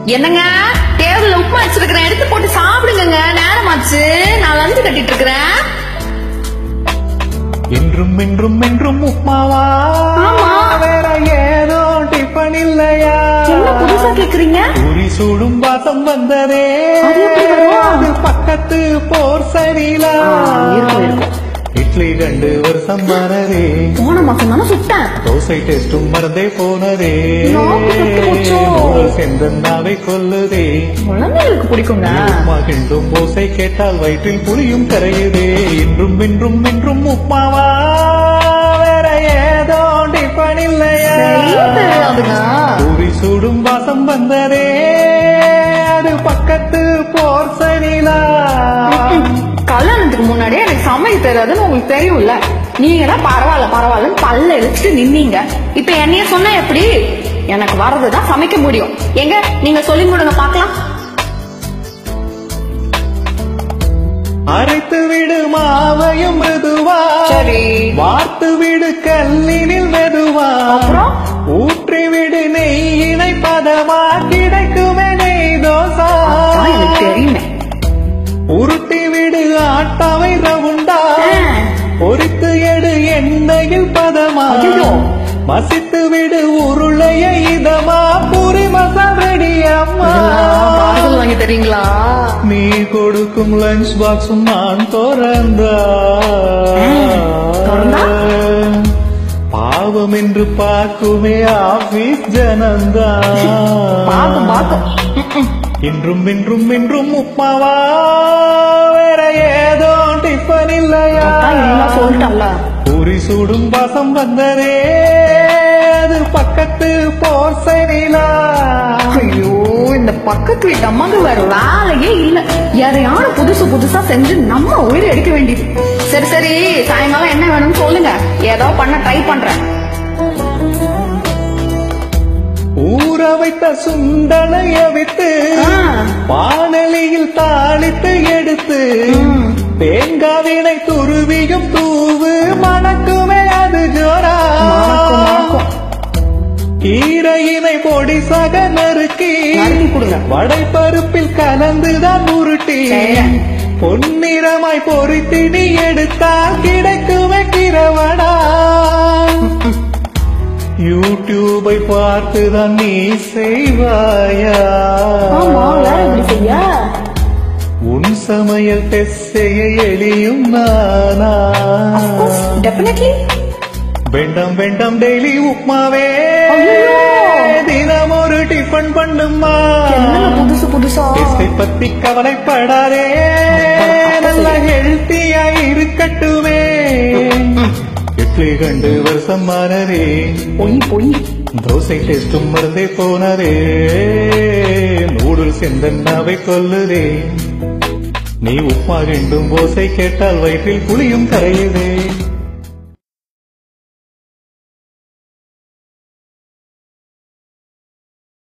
என்னங்க டேபிள்ல உப்புமா வச்சிருக்கிறேன் எடுத்து போட்டு சாப்பிடுங்க நேரமாச்சு நான் லஞ்சு கட்டிட்டு இருக்கிறேன் என்றும் என்றும் என்றும் உப்மாவா ஆமா. வேற ஏதோ டிஃபன் இல்லையா என்ன புதுசா கேக்குறீங்க உரி சூடும் வாசம் வந்ததே அது எப்படி வரும்? அது பக்கத்து போர் சரியிலா ஆ, இருக்கும், இருக்கும். இட்லி ரெண்டு வருஷம் மறதே போன மாசம் தானே சுட்டேன் தோசை டெஸ்டும் மறந்தே போனதே நாக்கு கெட்டு போச்சோ. செந்தன்னாவை கொல்லுதே குழந்தைகளுக்கு பிடிக்குங்க உப்மா கிண்டும் ஓசை கேட்டால் வயிற்றில் புளியும் கரையுதே இன்றும் இன்றும் இன்றும் உப்மாவா வேற ஏதோ டிஃபன் இல்லையா செய்ய தெரியாதுங்க பூரி சூடும் வாசம் வந்ததே அது பக்கத்து போர் சரிலா கல்யாணத்துக்கு முன்னாடியே எனக்கு சமைக்க தெரியாதுன்னு உங்களுக்கு தெரியும்ல நீங்க தான் பரவாயில்ல பரவாயில்லன்னு பல்ல இழுத்துட்டு நின்னீங்க இப்ப என்னைய சொன்னா எப்படி எனக்கு வர்றதுதான் சமைக்க முடியும் எங்க நீங்க சொல்லி கொடுங்க பாக்கலாம் அரைத்து விடு மாவையும் மிருதுவா சரி வார்த்து விடு கல்லினில் மெதுவா அப்புறம் ஊற்றி விடு நெய்யினை பதமா கிடைக்குமே நெய் தோசா அதான் எனக்கு தெரியுமே உருட்டி விடு ஆட்டாவை ரவுண்டா ஆ. பொரித்து எடு எண்ணெயில் பதமா ஐயோ. மசித்து விடு உருளைய இதமா பூரி மசால் ரெடி அம்மா இதெல்லாம் பார்சல் வாங்கி தரீங்களா நீ கொடுக்கும் லஞ்ச் பாக்ஸும் நான் திறந்தா திறந்தா? பாவம் என்று பார்க்குமே ஆபீஸ் ஜனந்தா பாக்கும் பாக்கும் இன்றும் இன்றும் இன்றும் உப்மாவா வேற ஏதோ டிஃபன் இல்லையா எல்லாம் சொல்லிட்டல்ல பூரி சூடும் வாசம் வந்ததே அது பக்கத்து போர் சரிலா ஐயோ இந்த பக்கத்து வீட்டு அம்மாக்கு வேற வேலையே இல்ல எதையான புதுசு புதுசா செஞ்சு நம்ம உயிரை எடுக்க வேண்டியது சரி சரி சாயங்காலம் என்ன வேணும்னு சொல்லுங்க ஏதோ பண்ண ட்ரை பண்றேன் ஊற வைத்த சுண்டலைய விட்டு ஆ. வானலியில் தாளித்து எடுத்து ம். தேங்காவினை துருவியும் தூவு மணக்குமே அது ஜோரா மணக்கும், மணக்கும். கீரையினை பொடிசாக நறுக்கி நறுக்கி கொடுங்க வடைப்பருப்பில் கலந்துதான் உருட்டி சரி. பொன்னிறமாய் பொறித்து நீ எடுத்தால் கிடைக்குமே கிரவடா யூடியூபை பார்த்துதான் நீ செய்வாயா ஆமா வேற எப்படி செய்ய உன் சமையல் டெஸ்ட் செய்ய எளியும் நானா டெபினெட்லி வேண்டாம் வேண்டாம் டெய்லி உப்மாவே ஐயையோ. தினம் ஒரு டிஃபன் பண்ணுமா என்னங்க புதுசு புதுசா டெஸ்டை பத்தி கவலைப்படாதே நல்ல ஹெல்த்தியா இருக்கட்டுமே இட்லி கண்டு வருஷம் மாறதே பொய் பொய் தோசை டெஸ்டும் மறந்தே போனதே நூடுல்ஸ் எந்தன்னாவை கொல்லுதே நீ உப்மா ரெண்டும் ஓசை கேட்டால் வயிற்றில் புளியும் கரையுதே